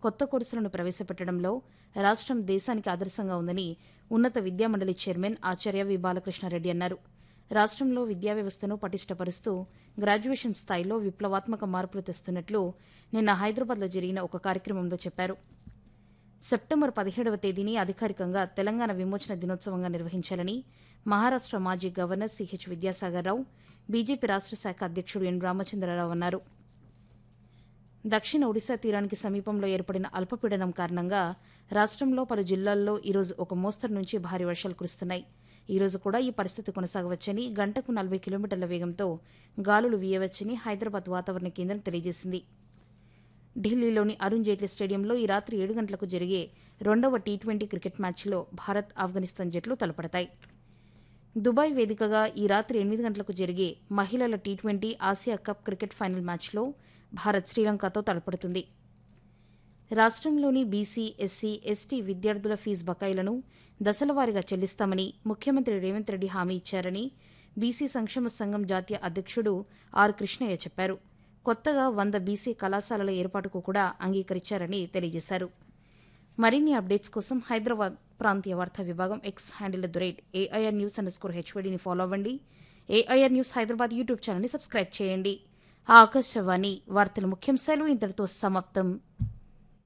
కొత్త కోర్సులను ప్రవేశపెట్టడంలో రాష్ట్రం దేశానికి ఆదర్శంగా ఉందని ఉన్నత విద్యామండలి చైర్మన్ ఆచార్య వి బాలకృష్ణారెడ్డి అన్నారు రాష్ట్రంలో విద్యా వ్యవస్థను పటిష్టపరుస్తూ గ్రాడ్యుయేషన్ స్థాయిలో విప్లవాత్మక మార్పులు తెస్తున్నట్లు నిన్న హైదరాబాద్లో జరిగిన ఒక కార్యక్రమంలో చెప్పారు సెప్టెంబర్ పదిహేడవ తేదీని అధికారికంగా తెలంగాణ విమోచన దినోత్సవంగా నిర్వహించాలని మహారాష్ట్ర మాజీ governor CH Vidyasagar Rao BJP రాష్ట్ర శాఖ అధ్యక్షుడు ఎన్ రామచంద్రరావు అన్నారు దక్షిణ ఒడిశా తీరానికి సమీపంలో ఏర్పడిన అల్పపీడనం కారణంగా రాష్ట్రంలో పలు జిల్లాల్లో ఈరోజు ఒక మోస్తరు నుంచి భారీ వర్షాలు కురుస్తున్నాయి ఈ రోజు కూడా ఈ పరిస్థితి కొనసాగవచ్చని గంటకు నలభై కిలోమీటర్ల వేగంతో గాలులు వీయవచ్చని హైదరాబాద్ వాతావరణ కేంద్రం తెలియజేసింది ఢిల్లీలోని అరుణ్ జైట్లీ స్టేడియంలో ఈ రాత్రి ఏడు గంటలకు జరిగే రెండవ టీ ట్వంటీ క్రికెట్ మ్యాచ్లో భారత్ ఆఫ్ఘనిస్తాన్ జట్లు తలపడతాయి దుబాయ్ వేదికగా ఈ రాత్రి ఎనిమిది గంటలకు జరిగే మహిళల T twenty Asia cup cricket final మ్యాచ్లో భారత్ శ్రీలంకతో తలపడుతుంది రాష్ట్రంలోని బీసీ ఎస్సీ ఎస్టీ విద్యార్థుల ఫీజు బకాయిలను దశలవారీగా చెల్లిస్తామని ముఖ్యమంత్రి రేవంత్ రెడ్డి హామీ ఇచ్చారని బీసీ సంక్షేమ సంఘం జాతీయ అధ్యక్షుడు ఆర్ కృష్ణయ్య చెప్పారు కొత్తగా వంద బీసీ కళాశాలల ఏర్పాటుకు కూడా అంగీకరించారని తెలియజేశారు మరిన్ని అప్డేట్స్ కోసం హైదరాబాద్ ప్రాంతీయ వార్తా విభాగం X handle the rate AIR news under score హెచ్వడిని ఫాలో అవ్వండి ఏఐఆర్ న్యూస్ హైదరాబాద్ యూట్యూబ్ ఛానల్ని సబ్స్క్రైబ్ చేయండి ఆకాశవాణి వార్తల ముఖ్యాంశాలు ఇంతటితో సమాప్తం